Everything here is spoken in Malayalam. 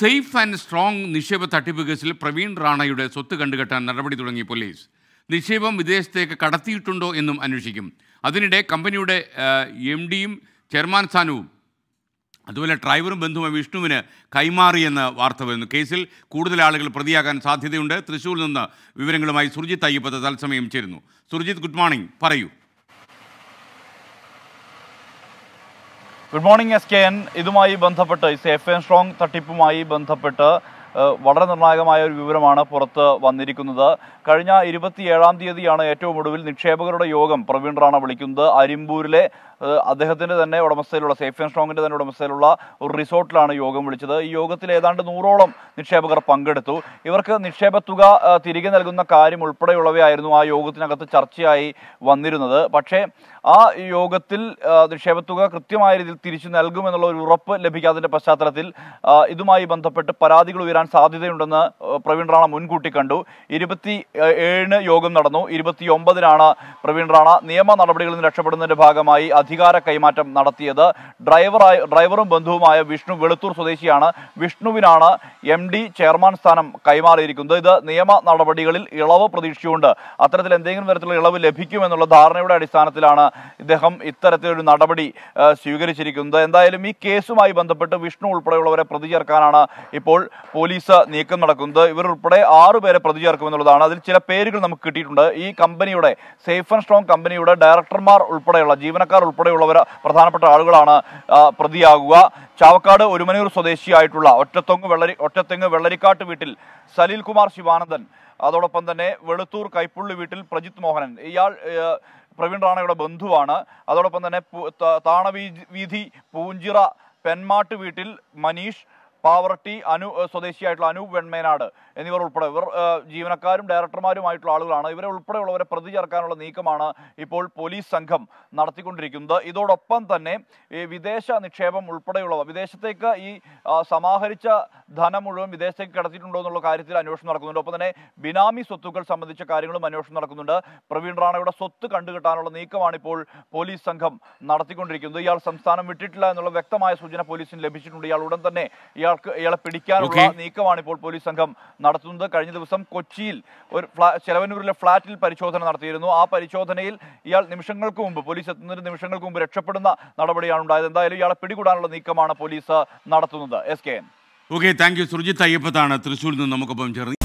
സേഫ് ആൻഡ് സ്ട്രോങ് നിക്ഷേപ തട്ടിപ്പ് കേസിൽ പ്രവീൺ റാണയുടെ സ്വത്ത് കണ്ടുകെട്ടാൻ നടപടി തുടങ്ങി പോലീസ് നിക്ഷേപം വിദേശത്തേക്ക് കടത്തിയിട്ടുണ്ടോ എന്നും അന്വേഷിക്കും അതിനിടെ കമ്പനിയുടെ എം ഡിയും ചെയർമാൻ സ്ഥാനവും അതുപോലെ ഡ്രൈവറും ബന്ധുവുമായ വിഷ്ണുവിന് കൈമാറിയെന്ന് വാർത്ത വരുന്നു കേസിൽ കൂടുതൽ ആളുകൾ പ്രതിയാകാൻ സാധ്യതയുണ്ട് തൃശ്ശൂരിൽ നിന്ന് വിവരങ്ങളുമായി സുർജിത്ത് അയ്യപ്പത്ത് തത്സമയം ചേരുന്നു സുർജിത്ത് ഗുഡ് മോർണിംഗ് പറയൂ good morning S K N ഇതുമായി ബന്ധപ്പെട്ട് ഈ സേഫ് ആൻഡ് സ്ട്രോങ് തട്ടിപ്പുമായി ബന്ധപ്പെട്ട് ഏഹ്, വളരെ നിർണായകമായ ഒരു വിവരമാണ് പുറത്ത് വന്നിരിക്കുന്നത് കഴിഞ്ഞ ഇരുപത്തിയേഴാം തീയതിയാണ് ഏറ്റവും ഒടുവിൽ നിക്ഷേപകരുടെ യോഗം പ്രവീൺ റാണ വിളിക്കുന്നത് അരിമ്പൂരിലെ ഏഹ്, അദ്ദേഹത്തിന്റെ തന്നെ ഉടമസ്ഥയിലുള്ള സേഫ് ആൻഡ് സ്ട്രോങ്ങിന്റെ തന്നെ ഉടമസ്ഥയിലുള്ള ഒരു റിസോർട്ടിലാണ് യോഗം വിളിച്ചത് ഈ യോഗത്തിൽ ഏതാണ്ട് നൂറോളം നിക്ഷേപകർ പങ്കെടുത്തു ഇവർക്ക് നിക്ഷേപ തുക ഏഹ്, തിരികെ നൽകുന്ന കാര്യം ഉൾപ്പെടെയുള്ളവയായിരുന്നു ആ യോഗത്തിനകത്ത് ചർച്ചയായി വന്നിരുന്നത് പക്ഷേ ആ യോഗത്തിൽ ആ, നിക്ഷേപത്തുക കൃത്യമായ രീതിയിൽ തിരിച്ചു നൽകുമെന്നുള്ള ഒരു ഉറപ്പ് ലഭിക്കാത്തതിന്റെ പശ്ചാത്തലത്തിൽ ആ, ഇതുമായി ബന്ധപ്പെട്ട് പരാതികൾ ഉയരാൻ സാധ്യതയുണ്ടെന്ന് ആ, പ്രവീൺ റാണ മുൻകൂട്ടി കണ്ടു ഇരുപത്തി ഏ- ഏഴിന് യോഗം നടന്നു ഇരുപത്തി ഒമ്പതിനാണ് പ്രവീൺ റാണ നിയമ നടപടികളിൽ നിന്ന് രക്ഷപ്പെടുന്നതിന്റെ ഭാഗമായി അധികാര കൈമാറ്റം നടത്തിയത് ഡ്രൈവറായ ഡ്രൈവറും ബന്ധുവുമായ വിഷ്ണു വെളുത്തൂർ സ്വദേശിയാണ് വിഷ്ണുവിനാണ് എം ഡി ചെയർമാൻ സ്ഥാനം കൈമാറിയിരിക്കുന്നത് ഇത് നിയമ നടപടികളിൽ ഇളവ് പ്രതീക്ഷിച്ചുകൊണ്ട് അത്തരത്തിൽ എന്തെങ്കിലും തരത്തിലുള്ള ഇളവ് ലഭിക്കുമെന്നുള്ള ധാരണയുടെ അടിസ്ഥാനത്തിലാണ് ഇദ്ദേഹം ഇത്തരത്തിലൊരു നടപടി ആ, സ്വീകരിച്ചിരിക്കുന്നത് എന്തായാലും ഈ കേസുമായി ബന്ധപ്പെട്ട് വിഷ്ണു ഉൾപ്പെടെയുള്ളവരെ പ്രതി ചേർക്കാനാണ് ഇപ്പോൾ പോലീസ് നീക്കം നടക്കുന്നത് ഇവർ ഉൾപ്പെടെ ആറ് പേരെ പ്രതി ചേർക്കുമെന്നുള്ളതാണ് അതിൽ ചില പേരുകൾ നമുക്ക് കിട്ടിയിട്ടുണ്ട് ഈ കമ്പനിയുടെ സേഫ് ആൻഡ് സ്ട്രോങ് കമ്പനിയുടെ ഡയറക്ടർമാർ ഉൾപ്പെടെയുള്ള ജീവനക്കാർ ഉൾപ്പെടെയുള്ളവർ പ്രധാനപ്പെട്ട ആളുകളാണ് ആ, പ്രതിയാകുക ചാവക്കാട് ഒരുമനൂർ സ്വദേശിയായിട്ടുള്ള ഒറ്റത്തൊങ്ങ് വെള്ളരി ഒറ്റത്തെങ്ങ് വെള്ളരിക്കാട്ട് വീട്ടിൽ സലീൽ കുമാർ ശിവാനന്ദൻ അതോടൊപ്പം തന്നെ വെളുത്തൂർ കൈപ്പുള്ളി വീട്ടിൽ പ്രജിത് മോഹനൻ ഇയാൾ ഏഹ്, പ്രവീൺ റാണയുടെ ബന്ധുവാണ് അതോടൊപ്പം തന്നെ പു- ത- താണവീ- വീഥി പൂഞ്ചിറ പെന്മാട്ട് വീട്ടിൽ മനീഷ് പാവർട്ടി അനു ഏഹ്, സ്വദേശിയായിട്ടുള്ള അനൂപ് വെൺമേനാട് എന്നിവർ ഉൾപ്പെടെ ഇവർ ഏഹ്, ജീവനക്കാരും ഡയറക്ടർമാരുമായിട്ടുള്ള ആളുകളാണ് ഇവരെ ഉൾപ്പെടെയുള്ളവരെ പ്രതി ചേർക്കാനുള്ള നീക്കമാണ് ഇപ്പോൾ പോലീസ് സംഘം നടത്തിക്കൊണ്ടിരിക്കുന്നത് ഇതോടൊപ്പം തന്നെ ഈ വിദേശ നിക്ഷേപം ഉൾപ്പെടെയുള്ളവ വിദേശത്തേക്ക് ഈ ആ, സമാഹരിച്ച ധനം മുഴുവൻ വിദേശത്തേക്ക് കടത്തിയിട്ടുണ്ടോ എന്നുള്ള കാര്യത്തിൽ അന്വേഷണം നടക്കുന്നുണ്ട് ഒപ്പം തന്നെ ബിനാമി സ്വത്തുക്കൾ സംബന്ധിച്ച കാര്യങ്ങളും അന്വേഷണം നടക്കുന്നുണ്ട് പ്രവീൺ റാണയുടെ സ്വത്ത് കണ്ടുകെട്ടാനുള്ള നീക്കമാണ് ഇപ്പോൾ പോലീസ് സംഘം നടത്തിക്കൊണ്ടിരിക്കുന്നത് ഇയാൾ സംസ്ഥാനം വിട്ടിട്ടില്ല എന്നുള്ള വ്യക്തമായ സൂചന പോലീസിന് ലഭിച്ചിട്ടുണ്ട് ഇയാൾ ഉടൻ തന്നെ ഇയാൾക്ക് ഇയാളെ പിടിക്കാനുള്ള Okay. നീക്കമാണ് ഇപ്പോൾ പോലീസ് സംഘം നടത്തുന്നത് കഴിഞ്ഞ ദിവസം കൊച്ചിയിൽ ഒരു ഫ്ലാ ചെലവന്നൂരിലെ ഫ്ളാറ്റിൽ പരിശോധന നടത്തിയിരുന്നു ആ പരിശോധനയിൽ ഇയാൾ നിമിഷങ്ങൾക്ക് മുമ്പ് പോലീസ് എത്തുന്നതിന് നിമിഷങ്ങൾക്ക് മുമ്പ് രക്ഷപ്പെടുന്ന നടപടിയാണ് ഉണ്ടായത് എന്തായാലും ഇയാളെ പിടികൂടാനുള്ള നീക്കമാണ് പോലീസ് നടത്തുന്നത് S K N okay thank you Surjith അയ്യപ്പത്താണ് തൃശ്ശൂരിൽ നിന്ന് നമുക്കൊപ്പം ചേർന്ന്